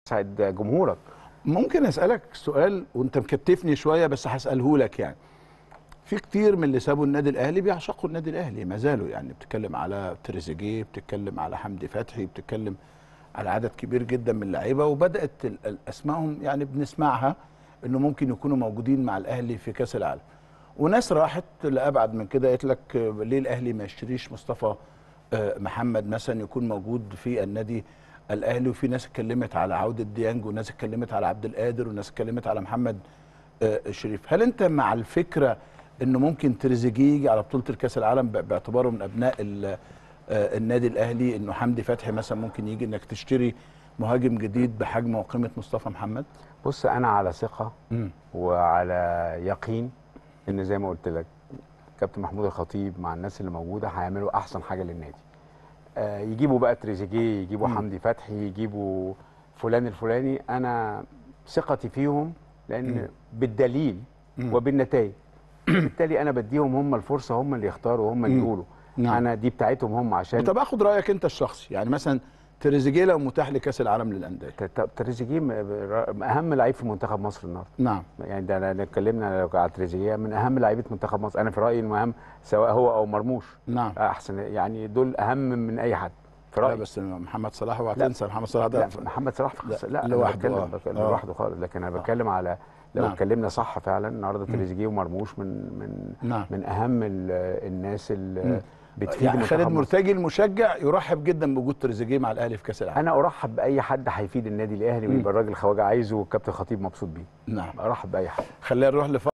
تسعد جمهورك ممكن اسالك سؤال وانت مكتفني شويه بس هساله لك يعني في كتير من اللي سابوا النادي الاهلي بيعشقوا النادي الاهلي ما زالوا يعني بتتكلم على تريزيجيه بتتكلم على حمدي فتحي بتتكلم على عدد كبير جدا من اللعيبه وبدات ال- ال- اسمائهم يعني بنسمعها انه ممكن يكونوا موجودين مع الاهلي في كاس العالم وناس راحت لابعد من كده قالت لك آه، ليه الاهلي ما يشتريش مصطفى آه، محمد مثلا يكون موجود في النادي الاهلي وفي ناس اتكلمت على عوده ديانج وناس اتكلمت على عبد القادر وناس اتكلمت على محمد آه، شريف هل انت مع الفكره انه ممكن تريزيجيه يجي على بطوله الكاس العالم ب- باعتباره من ابناء ال- آه، النادي الاهلي انه حمدي فتحي مثلا ممكن يجي انك تشتري مهاجم جديد بحجم وقيمه مصطفى محمد بص انا على ثقه وعلى يقين ان زي ما قلت لك كابتن محمود الخطيب مع الناس اللي موجوده هيعملوا احسن حاجه للنادي آه يجيبوا بقى تريزيجيه يجيبوا مم. حمدي فتحي يجيبوا فلان الفلاني انا ثقتي فيهم لان مم. بالدليل مم. وبالنتائج بالتالي انا بديهم هم الفرصه هم اللي يختاروا هم اللي مم. يقولوا نعم. انا دي بتاعتهم هم عشان طب اخد رايك انت الشخصي يعني مثلا تريزيجيه لو متاح لكاس العالم للانديه ت- ت- تريزيجيه م- اهم لعيب في منتخب مصر النهارده نعم يعني ده أنا اتكلمنا لو على تريزيجيه من اهم لعيبه منتخب مصر انا في رايي انه اهم سواء هو او مرموش نعم احسن يعني دول اهم من اي حد في لا رايي بس محمد صلاح اوعى لا. تنسى محمد صلاح لا ده محمد صلاح في خص... لا، لا أنا لوحده، بتكلم آه. بتكلم آه. لوحده خالص لكن انا بتكلم على لو نعم. اتكلمنا صح فعلا النهارده تريزيجيه ومرموش من من نعم من اهم ال- الناس مم. اللي بتفيد يعني منتخب خالد مصر. مرتجي المشجع يرحب جدا بوجود تريزيجيه مع الاهلي في كاس العالم انا ارحب باي حد هيفيد النادي الاهلي مم. ويبقى الراجل خواجه عايزه والكابتن خطيب مبسوط بيه نعم ارحب باي حد خلينا نروح لف